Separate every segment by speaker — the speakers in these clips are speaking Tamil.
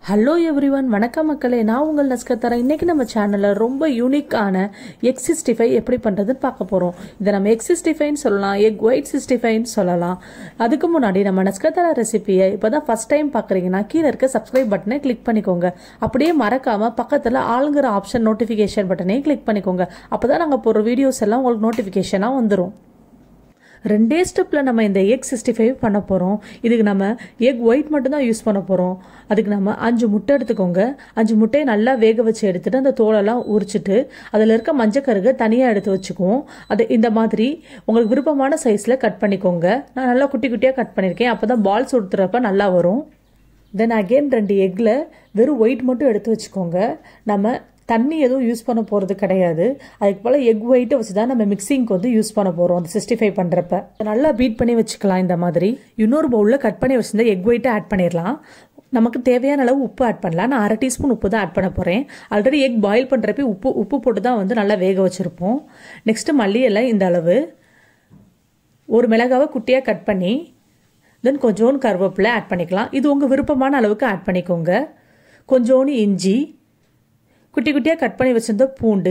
Speaker 1: ஹலோ எவ்ரிவன் வணக்கம் மக்களே நான் உங்கள் நஸ்கர் தரேன் இன்னைக்கு நம்ம சேனலில் ரொம்ப யூனிக்கான எக் சிக்ஸ்டி ஃபைவ் எப்படி பண்ணுறதுன்னு பார்க்க போகிறோம் இதை நம்ம எக் சிக்ஸ்டி ஃபைவ்னு சொல்லலாம் எக் ஒயிட் சிக்ஸ்டி ஃபைவ்னு சொல்லலாம் அதுக்கு முன்னாடி நம்ம நஸ்கர் தர ரெசிபியை இப்போ தான் ஃபஸ்ட் டைம் பார்க்குறீங்கன்னா கீழே இருக்க சப்ஸ்கிரைப் பட்டனை கிளிக் பண்ணிக்கோங்க அப்படியே மறக்காமல் பக்கத்தில் ஆளுங்கிற ஆப்ஷன் நோட்டிஃபிகேஷன் பட்டனையும் கிளிக் பண்ணிக்கோங்க அப்போ தான் நாங்கள் போடுற வீடியோஸ் எல்லாம் உங்களுக்கு நோட்டிஃபிகேஷனாக வந்துடும் ரெண்டே ஸ்டெப்பில் நம்ம இந்த எக் சிக்ஸ்டி ஃபைவ் பண்ண போகிறோம் இதுக்கு நம்ம எக் ஒயிட் மட்டும்தான் யூஸ் பண்ண போகிறோம் அதுக்கு நம்ம அஞ்சு முட்டை எடுத்துக்கோங்க அஞ்சு முட்டையை நல்லா வேக வச்சு எடுத்துட்டு அந்த தோலெல்லாம் உரிச்சிட்டு அதில் இருக்க மஞ்சக்கருகை தனியாக எடுத்து வச்சுக்குவோம் அது இந்த மாதிரி உங்களுக்கு விருப்பமான சைஸில் கட் பண்ணிக்கோங்க நான் நல்லா குட்டி குட்டியாக கட் பண்ணியிருக்கேன் அப்போ தான் பால்ஸ் உடுத்துறப்ப நல்லா வரும் தென் அகெயின் ரெண்டு எக்கில் வெறும் ஒயிட் மட்டும் எடுத்து வச்சுக்கோங்க நம்ம தண்ணி எதுவும் யூஸ் பண்ண போகிறது கிடையாது அதுக்கு போல் எக் ஒயிட்டை வச்சு தான் நம்ம மிக்சிங்க்கு வந்து யூஸ் பண்ண போகிறோம் அந்த சிக்ஸ்டி ஃபைவ் பண்ணுறப்ப நல்லா பீட் பண்ணி வச்சுக்கலாம் இந்த மாதிரி இன்னொரு பவுலில் கட் பண்ணி வச்சுருந்தா எக் ஒயிட்டை ஆட் பண்ணிடலாம் நமக்கு தேவையான அளவு உப்பு ஆட் பண்ணலாம் நான் அரை டீஸ்பூன் உப்பு தான் ஆட் பண்ண போகிறேன் ஆல்ரெடி எக் பாயில் பண்ணுறப்ப உப்பு உப்பு போட்டு தான் வந்து நல்லா வேக வச்சுருப்போம் நெக்ஸ்ட்டு மல்லி எல்லாம் இந்த அளவு ஒரு மிளகாவை குட்டியாக கட் பண்ணி தென் கொஞ்சோண்டு கருவேப்பிலை ஆட் பண்ணிக்கலாம் இது உங்கள் விருப்பமான அளவுக்கு ஆட் பண்ணிக்கோங்க கொஞ்சோண்டு இஞ்சி குட்டி குட்டியாக கட் பண்ணி வச்சுருந்த பூண்டு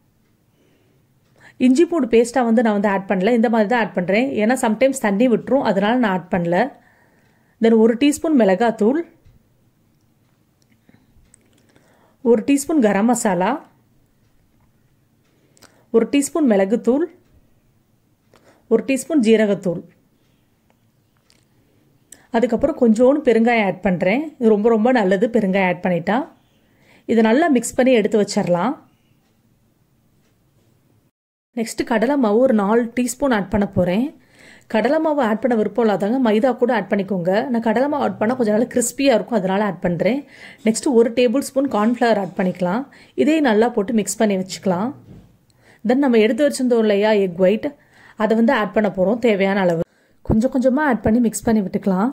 Speaker 1: இஞ்சி பூண்டு பேஸ்ட்டாக வந்து நான் வந்து ஆட் பண்ணல இந்த மாதிரி தான் ஆட் பண்ணுறேன் ஏன்னா சம்டைம்ஸ் தண்ணி விட்டுரும் அதனால் நான் ஆட் பண்ணல தென் ஒரு டீஸ்பூன் மிளகாத்தூள் ஒரு டீஸ்பூன் கரம் மசாலா ஒரு டீஸ்பூன் மிளகுத்தூள் ஒரு டீஸ்பூன் ஜீரகத்தூள் அதுக்கப்புறம் கொஞ்சோண்டு பெருங்காயம் ஆட் பண்ணுறேன் இது ரொம்ப ரொம்ப நல்லது பெருங்காயம் ஆட் பண்ணிட்டா இதை நல்லா மிக்ஸ் பண்ணி எடுத்து வச்சிடலாம் நெக்ஸ்ட் கடலை மாவு ஒரு நாலு டீஸ்பூன் ஆட் பண்ண போகிறேன் கடலை மாவு ஆட் பண்ண விருப்பம் இல்லாதவங்க மைதா கூட ஆட் பண்ணிக்கோங்க நான் கடலை மாவு ஆட் பண்ணால் கொஞ்சம் நல்லா கிறிஸ்பியாக இருக்கும் அதனால் ஆட் பண்ணுறேன் நெக்ஸ்ட் ஒரு டேபிள் ஸ்பூன் கார்ன்ஃப்ளவர் ஆட் பண்ணிக்கலாம் இதையும் நல்லா போட்டு மிக்ஸ் பண்ணி வச்சுக்கலாம் தென் நம்ம எடுத்து வச்சிருந்தோம் இல்லையா எக் ஒயிட் அதை வந்து ஆட் பண்ண போகிறோம் தேவையான அளவு கொஞ்சம் கொஞ்சமாக ஆட் பண்ணி மிக்ஸ் பண்ணி விட்டுக்கலாம்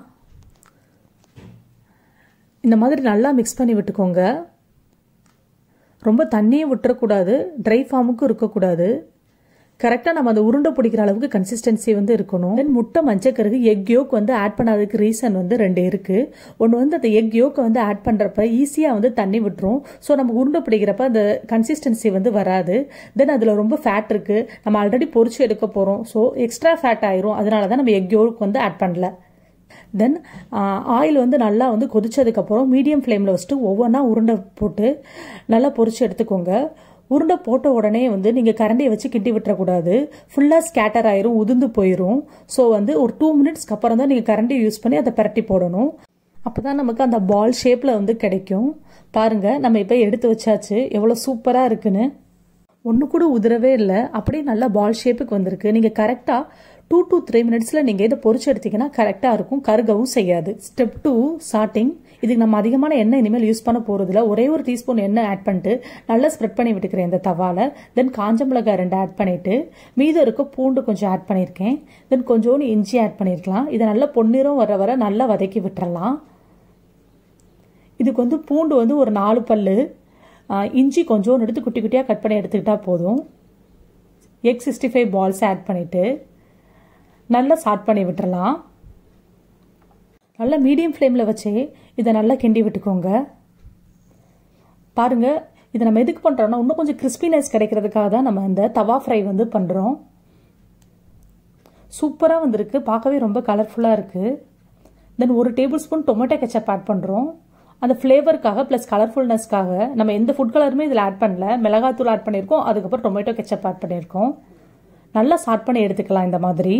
Speaker 1: இந்த மாதிரி நல்லா மிக்ஸ் பண்ணி விட்டுக்கோங்க ரொம்ப தண்ணியை விட்டுறக்கூடாது ட்ரை ஃபார்முக்கும் இருக்கக்கூடாது கரெக்டாக நம்ம அந்த உருண்டை பிடிக்கிற அளவுக்கு கன்சிஸ்டன்சி வந்து இருக்கணும் தென் முட்டை மஞ்சக்கருக்கு எக் யோக் வந்து ஆட் பண்ணாததுக்கு ரீசன் வந்து ரெண்டு இருக்குது ஒன்று வந்து அந்த எக் யோக்கை வந்து ஆட் பண்ணுறப்ப ஈஸியாக வந்து தண்ணி விட்டுரும் ஸோ நம்ம உருண்டை பிடிக்கிறப்ப அந்த கன்சிஸ்டன்சி வந்து வராது தென் அதில் ரொம்ப ஃபேட் இருக்குது நம்ம ஆல்ரெடி பொறிச்சு எடுக்க போகிறோம் ஸோ எக்ஸ்ட்ரா ஃபேட் ஆயிரும் அதனால தான் நம்ம எக் யோக் வந்து ஆட் பண்ணல தென் ஆயில் வந்து நல்லா வந்து கொதிச்சதுக்கப்புறம் மீடியம் ஃப்ளேமில் வச்சுட்டு ஒவ்வொன்றா உருண்டை போட்டு நல்லா பொறிச்சு எடுத்துக்கோங்க உருண்டை போட்ட உடனே வந்து நீங்கள் கரண்டியை வச்சு கிண்டி விட்டுறக்கூடாது ஃபுல்லாக ஸ்கேட்டர் ஆயிரும் உதிர்ந்து போயிடும் ஸோ வந்து ஒரு டூ மினிட்ஸ்க்கு அப்புறம் தான் நீங்கள் கரண்டி யூஸ் பண்ணி அதை பரட்டி போடணும் அப்போ தான் நமக்கு அந்த பால் ஷேப்பில் வந்து கிடைக்கும் பாருங்கள் நம்ம இப்போ எடுத்து வச்சாச்சு எவ்வளோ சூப்பராக இருக்குன்னு ஒன்று கூட உதிரவே இல்லை அப்படியே நல்லா பால் ஷேப்புக்கு வந்திருக்கு நீங்கள் கரெக்டாக டூ டு த்ரீ மினிட்ஸில் நீங்கள் இதை பொறிச்சு எடுத்தீங்கன்னா கரெக்டாக இருக்கும் கருகவும் செய்யாது ஸ்டெப் டூ சாட்டிங் இதுக்கு நம்ம அதிகமான எண்ணெய் இனிமேல் யூஸ் பண்ண போகிறதுல ஒரே ஒரு டீஸ்பூன் எண்ணெய் ஆட் பண்ணிட்டு நல்லா ஸ்ப்ரெட் பண்ணி விட்டுக்கிறேன் இந்த தவால தென் காஞ்ச மிளகாய் ரெண்டு ஆட் பண்ணிவிட்டு மீதம் இருக்க பூண்டு கொஞ்சம் ஆட் பண்ணியிருக்கேன் தென் கொஞ்சோண்டு இஞ்சி ஆட் பண்ணியிருக்கலாம் இதை நல்லா பொன்னிறம் வர வர நல்லா வதக்கி விட்டுறலாம் இதுக்கு வந்து பூண்டு வந்து ஒரு நாலு பல்லு இஞ்சி கொஞ்சோண்டு எடுத்து குட்டி குட்டியாக கட் பண்ணி எடுத்துக்கிட்டால் போதும் egg sixty five balls add பண்ணிவிட்டு நல்லா சாட் பண்ணி விட்டுறலாம் நல்லா மீடியம் ஃப்ளேமில் வச்சு இதை நல்லா கிண்டி விட்டுக்கோங்க பாருங்கள் இதை நம்ம எதுக்கு பண்ணுறோம்னா இன்னும் கொஞ்சம் கிறிஸ்பினஸ் கிடைக்கிறதுக்காக தான் நம்ம இந்த தவா ஃப்ரை வந்து பண்ணுறோம் சூப்பராக வந்திருக்கு பார்க்கவே ரொம்ப கலர்ஃபுல்லாக இருக்குது தென் ஒரு tablespoon tomato ketchup add பண்ணுறோம் அந்த ஃப்ளேவருக்காக ப்ளஸ் கலர்ஃபுல்னஸ்க்காக நம்ம எந்த ஃபுட் கலருமே இதில் ஆட் பண்ணல மிளகாத்தூள் ஆட் பண்ணியிருக்கோம் அதுக்கப்புறம் டொமேட்டோ கெச்சப் ஆட் பண்ணியிருக்கோம் நல்லா சாட் பண்ணி எடுத்துக்கலாம் இந்த மாதிரி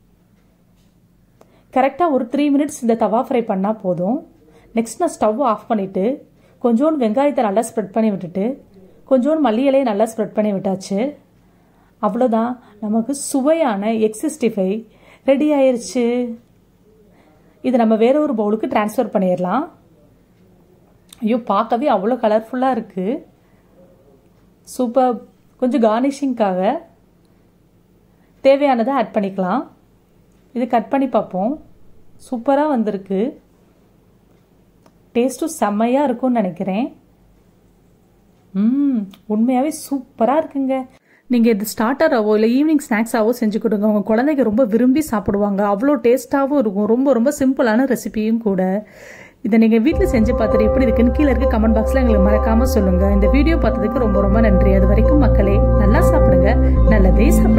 Speaker 1: கரெக்டாக ஒரு த்ரீ மினிட்ஸ் இந்த தவா ஃப்ரை பண்ணால் போதும் நெக்ஸ்ட் நான் ஸ்டவ் ஆஃப் பண்ணிவிட்டு கொஞ்சோண்டு வெங்காயத்தை நல்லா ஸ்ப்ரெட் பண்ணி விட்டுட்டு கொஞ்சோண்டு மல்லி இலையை நல்லா ஸ்ப்ரெட் பண்ணி விட்டாச்சு அவ்வளோதான் நமக்கு சுவையான எக் சிக்ஸ்டி ஃபைவ் ரெடி ஆயிருச்சு இதை நம்ம வேற ஒரு பவுலுக்கு டிரான்ஸ்ஃபர் பண்ணிடலாம் ஐயோ பார்க்கவே அவ்வளோ கலர்ஃபுல்லாக இருக்குது சூப்பர் கொஞ்சம் கார்னிஷிங்காக தேவையானதை ஆட் பண்ணிக்கலாம் இது கட் பண்ணி பார்ப்போம் சூப்பராக வந்திருக்கு டேஸ்ட்டும் செம்மையாக இருக்கும்னு நினைக்கிறேன் ம் உண்மையாகவே சூப்பராக இருக்குங்க நீங்கள் இது ஸ்டார்டராகவோ இல்லை ஈவினிங் ஸ்நாக்ஸாவோ செஞ்சு கொடுங்க உங்கள் குழந்தைங்க ரொம்ப விரும்பி சாப்பிடுவாங்க அவ்வளோ டேஸ்ட்டாகவும் இருக்கும் ரொம்ப ரொம்ப சிம்பிளான ரெசிபியும் கூட இதை நீங்கள் வீட்டில் செஞ்சு பார்த்துட்டு எப்படி இருக்குன்னு கீழே இருக்க கமெண்ட் பாக்ஸில் எங்களுக்கு மறக்காமல் சொல்லுங்கள் இந்த வீடியோ பார்த்ததுக்கு ரொம்ப ரொம்ப நன்றி அது வரைக்கும் மக்களே நல்லா சாப்பிடுங்க நல்லதே சாப்பிடுங்க